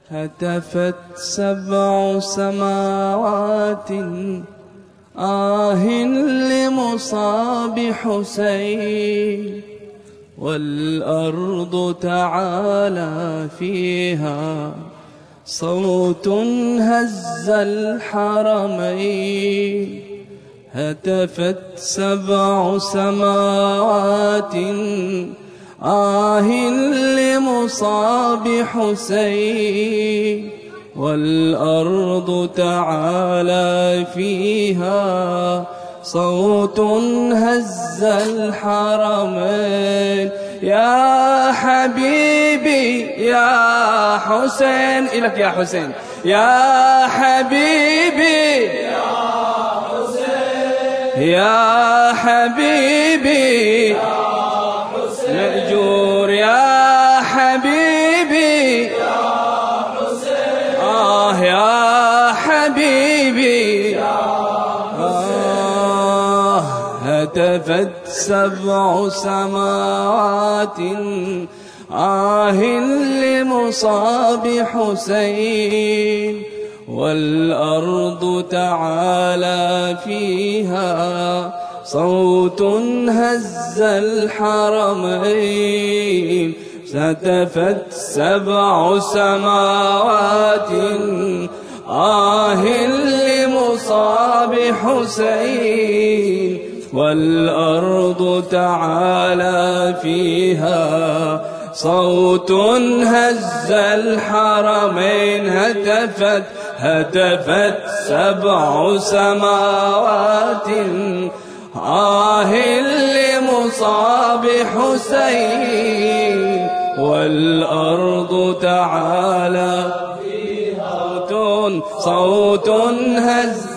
هتفت سبع سماوات آه لمصاب حسين والأرض تعالى فيها صوت هز الحرمين هتفت سبع سماوات آه لمصاب حسين والأرض تعالى فيها صوت هز الحرمين يا حبيبي يا حسين إلك يا حسين يا حبيبي يا حبيبي يا حسين مأجور يا حبيبي يا حسين آه يا حبيبي يا آه هتفت سبع سماوات آه لمصاب حسين والأرض تعالى فيها صوت هز الحرمين ستفت سبع سماوات آه لمصاب حسين والأرض تعالى فيها صوت هز الحرمين هتفت هتفت سبع سماوات آه لمصاب حسين والأرض تعالى صوت صوت هز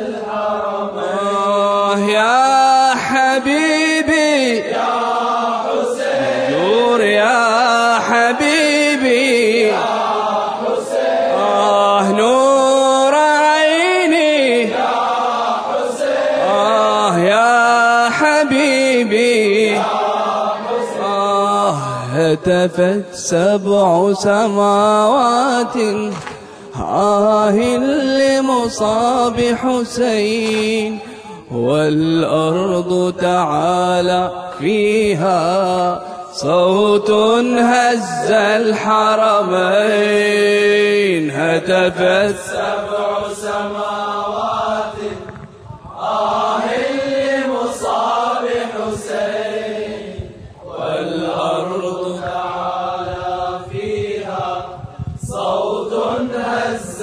الحرمين يا حبيبي يا حسين نور يا حبيبي يا حسين آه نور عيني يا حسين آه يا حبيبي يا حسين آه هتفت سبع سماوات آه لمصاب حسين والأرض تعالى فيها صوت هز الحرمين هتفت سبع سماوات آه لمصاب حسين والأرض تعالى فيها صوت هز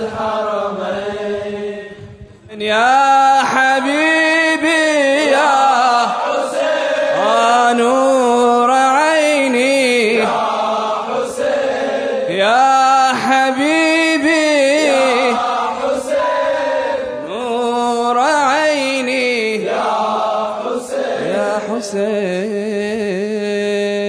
الحرمين يا حبيبي يا حسين نور عيني يا حسين يا حبيبي يا حسين نور عيني يا حسين يا حسين